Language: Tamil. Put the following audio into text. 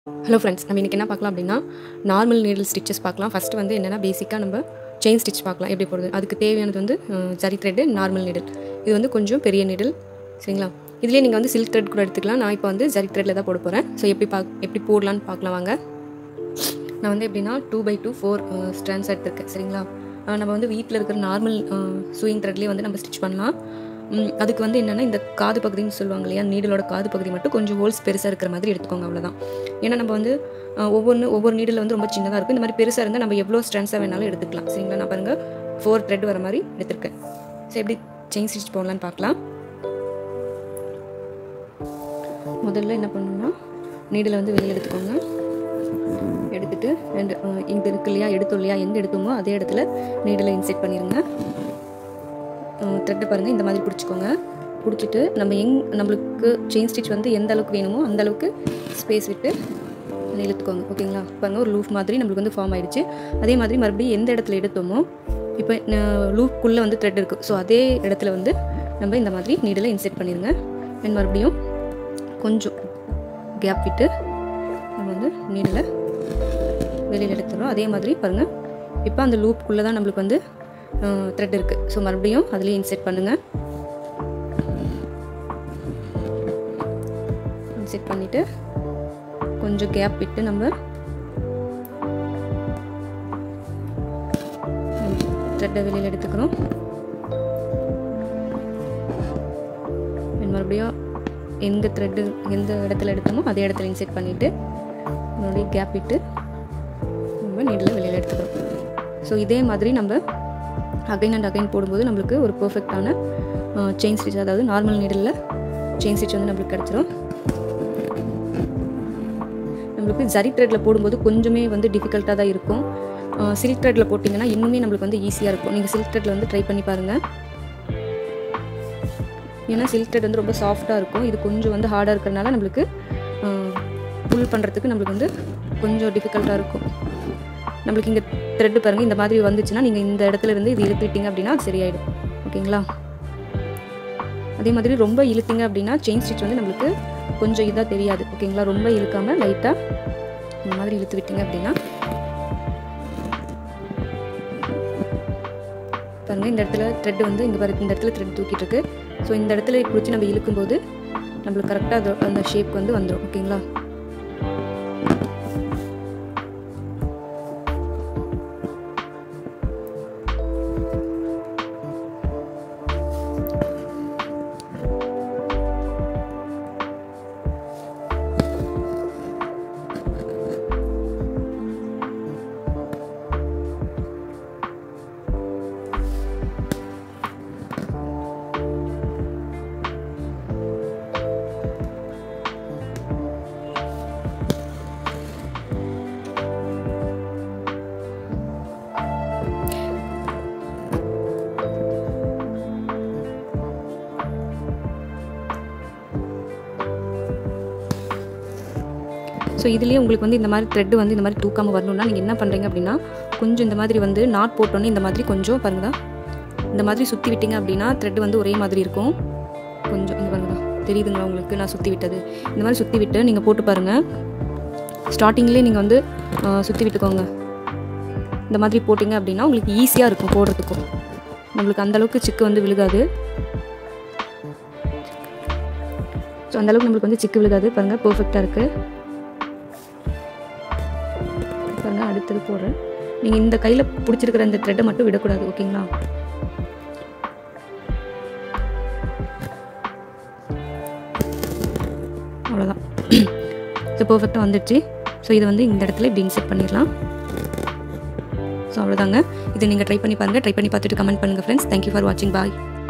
ஹலோ ஃப்ரெண்ட்ஸ் நம்ம இன்றைக்கி என்ன பார்க்கலாம் அப்படின்னா நார்மல் நீடில் ஸ்டிச்சஸ் பார்க்கலாம் ஃபஸ்ட்டு வந்து என்னென்னா பேசிக்காக நம்ம செயின் ஸ்டிச் பார்க்கலாம் எப்படி போடுறது அதுக்கு தேவையானது வந்து ah, zari thread normal needle இது வந்து கொஞ்சம் பெரிய நீடில் சரிங்களா இதுலேயே நீங்கள் வந்து சில்க் த்ரெட் கூட எடுத்துக்கலாம் நான் இப்போ வந்து ஜரி த்ரெட்டில் தான் போட போகிறேன் ஸோ எப்படி பா எப்படி போடலான்னு பார்க்கலாம் வாங்க நான் வந்து எப்படின்னா two by two four strands எடுத்திருக்கேன் சரிங்களா அஹ் நம்ம வந்து வீட்டில் இருக்கிற நார்மல் சூயிங் த்ரெட்லேயே வந்து நம்ம ஸ்டிச் பண்ணலாம் ம், அதுக்கு வந்து என்னென்னா இந்த காது பகுதின்னு சொல்லுவாங்க இல்லையா நீடலோட காது பகுதி மட்டும் கொஞ்சம் ஹோல்ஸ் பெருசாக இருக்கிற மாதிரி எடுத்துக்கோங்க அவ்வளோதான் ஏன்னா நம்ம வந்து அஹ், ஒவ்வொன்று ஒவ்வொரு நீடில் வந்து ரொம்ப சின்னதாக இருக்கும் இந்த மாதிரி பெருசாக இருந்தால் நம்ம எவ்வளோ ஸ்ட்ரென்த்ஸாக வேணாலும் எடுத்துக்கலாம் சரிங்களா நான் பாருங்கள் ஃபோர் த்ரெட் வர மாதிரி எடுத்திருக்கேன் ஸோ எப்படி செயின் ஸ்டிச் போடலான்னு பார்க்கலாம் முதல்ல என்ன பண்ணணும்னா நீடில் வந்து வெளியே எடுத்துக்கோங்க எடுத்துட்டு ரெண்டு அஹ், இங்க இருக்கு இல்லையா எடுத்தோம் இல்லையா எங்கே எடுத்தோமோ அதே இடத்துல நீடில் இன்செர்ட் பண்ணிடுங்க த்ரெட்டை பாருங்கள் இந்த மாதிரி பிடிச்சிக்கோங்க பிடிச்சிட்டு நம்ம எங் நம்மளுக்கு செயின் ஸ்டிச் வந்து எந்த அளவுக்கு வேணுமோ அந்த அளவுக்கு ஸ்பேஸ் விட்டு அதை இழுத்துக்கோங்க ஓகேங்களா பாருங்கள் ஒரு லூஃப் மாதிரி நம்மளுக்கு வந்து ஃபார்ம் ஆயிடுச்சு அதே மாதிரி மறுபடியும் எந்த இடத்துல எடுத்தோமோ இப்போ லூஃப்குள்ளே வந்து த்ரெட் இருக்குது ஸோ அதே இடத்துல வந்து நம்ம இந்த மாதிரி நீடில் இன்செர்ட் பண்ணிடுங்க அண்ட் மறுபடியும் கொஞ்சம் கேப் விட்டு நம்ம வந்து நீடில் வெளியில் எடுத்துடுறோம் அதே மாதிரி பாருங்கள் இப்போ அந்த லூப்புக்குள்ளே தான் நம்மளுக்கு வந்து த்ரெட் இருக்குது ஸோ மறுபடியும் அதுலேயே இன்செர்ட் பண்ணுங்கள் இன்செர்ட் பண்ணிவிட்டு கொஞ்சம் கேப் விட்டு நம்ம த்ரெட்டை வெளியில் எடுத்துக்கிறோம் And மறுபடியும் எந்த த்ரெட்டு எந்த இடத்துல எடுத்தோமோ அதே இடத்துல இன்செர்ட் பண்ணிவிட்டு மறுபடியும் கேப் விட்டு நம்ம நீடில் வெளியில் எடுத்துக்கிறோம் ஸோ இதே மாதிரி நம்ம அகைன் அண்ட் அகைன் போடும்போது நம்மளுக்கு ஒரு பர்ஃபெக்டான செயின் ஸ்டிச் அதாவது நார்மல் நீடில் செயின் ஸ்டிச் வந்து நம்மளுக்கு கிடச்சிரும் நம்மளுக்கு ஜரி த்ரெட்டில் போடும்போது கொஞ்சமே வந்து டிஃபிகல்ட்டாக தான் இருக்கும் சில்க் த்ரெட்டில் போட்டிங்கன்னா இன்னுமே நம்மளுக்கு வந்து ஈஸியாக இருக்கும் நீங்கள் சில்க் த்ரெட்டில் வந்து ட்ரை பண்ணி பாருங்கள் ஏன்னா சில்க் த்ரெட் வந்து ரொம்ப சாஃப்டாக இருக்கும் இது கொஞ்சம் வந்து ஹார்டாக இருக்கிறனால நம்மளுக்கு புல் பண்ணுறதுக்கு நம்மளுக்கு வந்து கொஞ்சம் டிஃபிகல்ட்டாக இருக்கும் நம்மளுக்கு இங்கே த்ரெட்டு பாருங்கள் இந்த மாதிரி வந்துச்சுன்னா நீங்கள் இந்த இடத்துல இருந்து இது இழுத்துட்டீங்க அப்படின்னா அது சரியாயிடும் ஓகேங்களா அதே மாதிரி ரொம்ப இழுத்தீங்க அப்படின்னா செயின் ஸ்டிச் வந்து நம்மளுக்கு கொஞ்சம் இதாக தெரியாது ஓகேங்களா ரொம்ப இழுக்காமல் லைட்டாக இந்த மாதிரி இழுத்து விட்டீங்க அப்படின்னா பாருங்க இந்த இடத்துல த்ரெட் வந்து இங்கே பாருங்க இந்த இடத்துல த்ரெட் தூக்கிட்டு இருக்கு ஸோ இந்த இடத்துல பிடிச்சி நம்ம இழுக்கும்போது நம்மளுக்கு கரெக்டாக அந்த ஷேப் வந்து வந்துடும் ஓகேங்களா ஸோ இதுலேயே உங்களுக்கு வந்து இந்த மாதிரி த்ரெட் வந்து இந்த மாதிரி தூக்காமல் வரணும்னா நீங்கள் என்ன பண்ணுறீங்க அப்படின்னா கொஞ்சம் இந்த மாதிரி வந்து நாட் போட்டோன்னே இந்த மாதிரி கொஞ்சம் பாருங்கதா இந்த மாதிரி சுற்றி விட்டீங்க அப்படின்னா த்ரெட் வந்து ஒரே மாதிரி இருக்கும் கொஞ்சம் இங்கே பாருங்கதா தெரியுதுங்களா உங்களுக்கு நான் சுற்றி விட்டது இந்த மாதிரி சுற்றி விட்டு நீங்கள் போட்டு பாருங்கள் ஸ்டார்டிங்லேயே நீங்கள் வந்து சுற்றி விட்டுக்கோங்க இந்த மாதிரி போட்டிங்க அப்படின்னா உங்களுக்கு ஈஸியாக இருக்கும் போடுறதுக்கும் நம்மளுக்கு அந்தளவுக்கு சிக்கு வந்து விழுகாது ஸோ அந்தளவுக்கு நம்மளுக்கு வந்து சிக்கு விழுகாது பாருங்கள் பர்ஃபெக்டாக இருக்குது பாருங்கள் அடுத்தது போடுறேன் நீங்கள் இந்த கையில் பிடிச்சிருக்கிற இந்த த்ரெட்டை மட்டும் விடக்கூடாது ஓகேங்களா அவ்வளோதான் ஸோ பர்ஃபெக்டாக வந்துடுச்சு ஸோ இதை வந்து இந்த இடத்துல இப்படி இன்செர்ட் பண்ணிடலாம் ஸோ அவ்வளோதாங்க இதை நீங்கள் ட்ரை பண்ணி பாருங்கள் ட்ரை பண்ணி பார்த்துட்டு கமெண்ட் பண்ணுங்கள் ஃப்ரெண்ட்ஸ் தேங்க்யூ ஃபார் வாட்சிங் பாய்